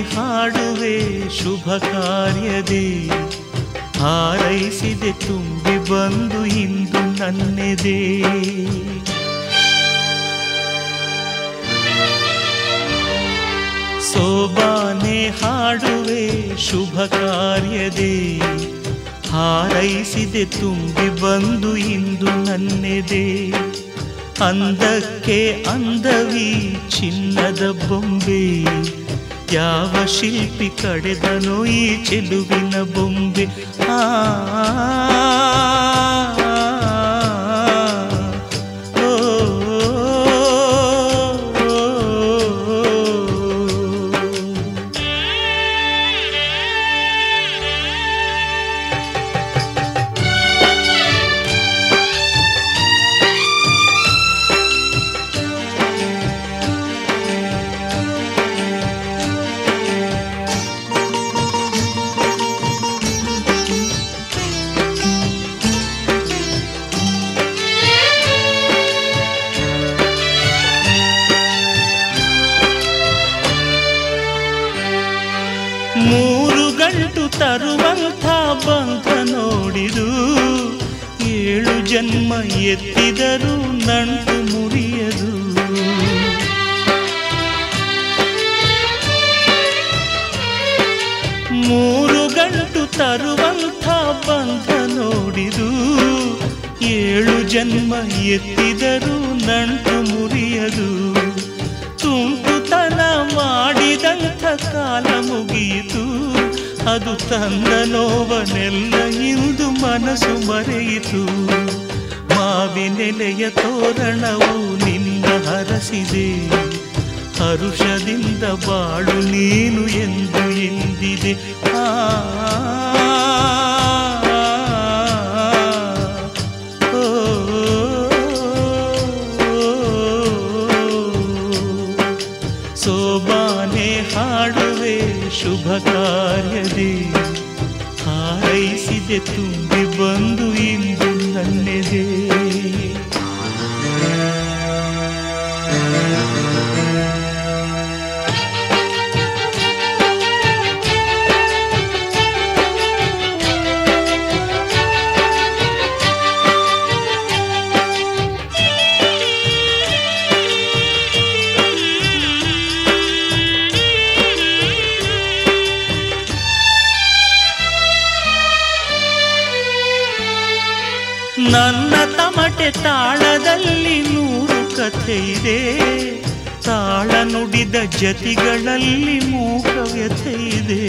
ಹಾಡುವೆ ಶುಭ ಕಾರ್ಯದೇ ಹಾರೈಸಿದೆ ತುಂಬಿ ಬಂದು ಇಂದು ನನ್ನೆದೆ ಸೋಬಾನೆ ಹಾಡುವೆ ಶುಭ ಕಾರ್ಯದೇ ಹಾರೈಸಿದೆ ತುಂಬಿ ಬಂದು ಇಂದು ನನ್ನೆದೆ ಅಂದಕ್ಕೆ ಅಂದವಿ ಚಿನ್ನದ ಬೊಂಬೆ ಯಾವ ಶಿಲ್ಪಿ ಕಡೆದನೋ ಈ ಚೆಲುವಿನ ಬೊಂಬೆ ಆ ಓ, ಓ, ಓ. ಮೂರು ಗಂಟು ತರುವಂಥ ಬಂಧ ನೋಡಿದು ಏಳು ಜನ್ಮ ಎತ್ತಿದರೂ ನಂಟು ಮುರಿಯದು ಮೂರು ಗಂಟು ತರುವಂಥ ಬಂಧ ನೋಡಿದು ಏಳು ಜನ್ಮ ಎತ್ತಿದರೂ ನಂಟು ಮುರಿಯದು ತುಂಟುತನ ಮಾಡಿದಂಥ ಕಾಲ ಮುಗಿಯಿತು ಅದು ತನ್ನ ನೋವನೆಲ್ಲ ಇಂದು ಮನಸ್ಸು ಮರೆಯಿತು ಮಾವಿನೆಲೆಯ ತೋರಣವು ನಿನ್ನ ಹರಸಿದೆ ಹರುಷದಿಂದ ಬಾಳು ನೀನು ಎಂದು ಎಂದಿದೆ ಆ ಓ, ಸೋಬಾನೆ ಹಾಡುವೆ ಶುಭ ಕಾರ್ಯದೇ ಹಾರೈಸಿದೆ ತುಂಬಿ ಬಂದು ಇಂದು ನನ್ನೆದೆ ನನ್ನ ತಮಟೆ ತಾಳದಲ್ಲಿ ನೂರು ಕಥೆ ಇದೆ ತಾಳ ನುಡಿದ ಜತಿಗಳಲ್ಲಿ ಮೂಕ ವ್ಯಥೆ ಇದೆ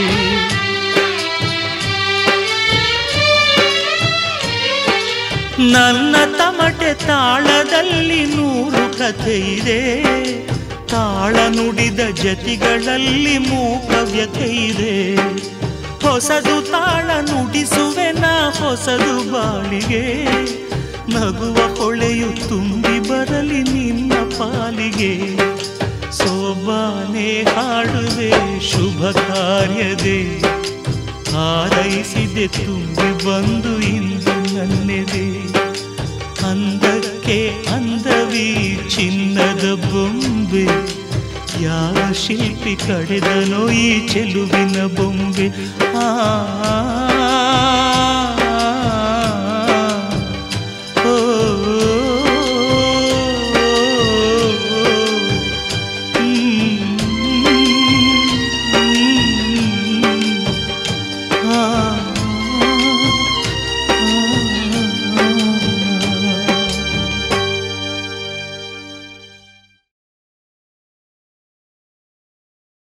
ನನ್ನ ತಮಟೆ ತಾಳದಲ್ಲಿ ನೂರು ಕಥೆ ಇದೆ ತಾಳ ನುಡಿದ ಜತಿಗಳಲ್ಲಿ ಮೂಕ ವ್ಯಥೆ ಇದೆ ಹೊಸದು ತಾಳ ನುಡಿಸುವೆನ ಹೊಸದು ಬಾಳಿಗೆ ನಗುವ ಹೊಳೆಯು ತುಂಬಿ ಬರಲಿ ನಿನ್ನ ಪಾಲಿಗೆ ಸೋಬಾನೆ ಹಾಡುವೆ ಶುಭ ಕಾರ್ಯದೆ ಹಾರೈಸಿದೆ ತುಂಬಿ ಬಂದು ಇಂದು ನನ್ನೆದೆ ಅಂದಕ್ಕೆ ಅಂದವಿ ಚಿನ್ನದ ಬೊಂಬೆ ಯಾವ ಶಿಲ್ಪಿ ಕಡೆದನೋ ಈ ಚೆಲುವಿನ ಬೊಂಬೆ ಆ